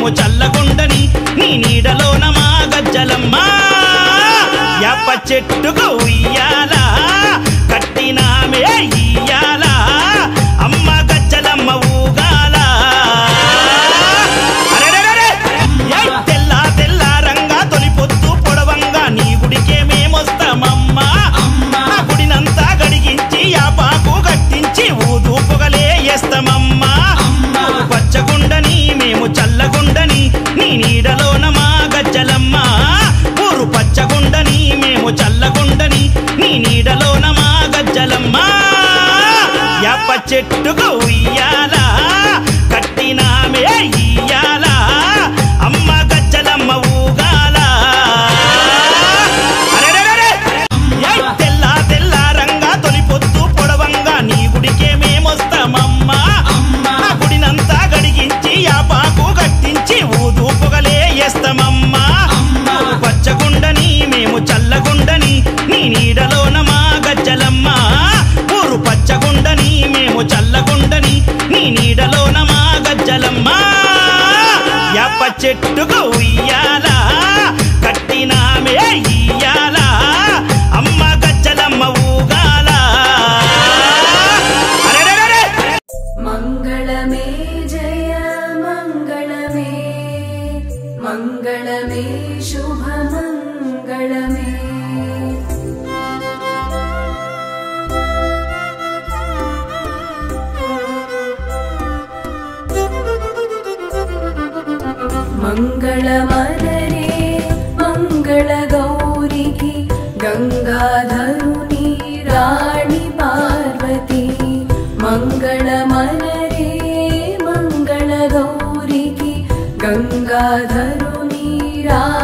మేము చల్లగుండని నీ నీడలోన మా గజ్జలమ్మ యాప చెట్టుకు ఉయ్యాల కట్టినామే ఇయ్యాల అమ్మ గజ్జలమ్మ ఊగాల అరెరెరెరె! ఏయ్ తెల్ల తెల్ల రంగా తొలి పొద్దు పొడవంగా నీ గుడికే మేమొస్తామమ్మా ఆ గుడినంతా గడిగించి యాపాకు కట్టించి ఊదు పొగలే వేస్తామమ్మా పచ్చగుండని మేము చల్లగుండని నీ నీడలోన మా గజ్జలమ్మ ఊరు పచ్చగుండని మేము చల్లగుండని నీ నీడలోన మా గజ్జలమ్మ యాప చెట్టుకు ఉయ్యాల కట్టినామే ఇయ్యాల అమ్మ గజ్జలమ్మ ఊగాల అరెరెరెరె! ఏయ్ తెల్ల తెల్ల రంగా తొలి పొద్దు పొడవంగా నీ గుడికే మేమొస్తామమ్మా ఆ గుడినంతా గడిగించి యాపాకు కట్టించి ఊదు పొగలే వేస్తామమ్మా పచ్చగుండని మేము చల్లగుండని నీ నీడలోన మా గజ్జలమ్మ ఊరు పచ్చగుండని మేము చల్లగుండని నీ నీడలోన మా గజ్జలమ్మ యాప చెట్టుకు ఉయ్యాల కట్టినామే ఇయ్యాల అమ్మ గజ్జలమ్మ ఊగాల అరెరెరెరె! मङ्गलमे जय मङ्गलमे मङ्गलमे शुभमङ्गलमे मङ्गलमलरे मङ्गलगौरिकी गङ्गाधरुणी राणि पार्वती मङ्गलमलरे मङ्गलगौरिकी गङ्गाधरुणी राणि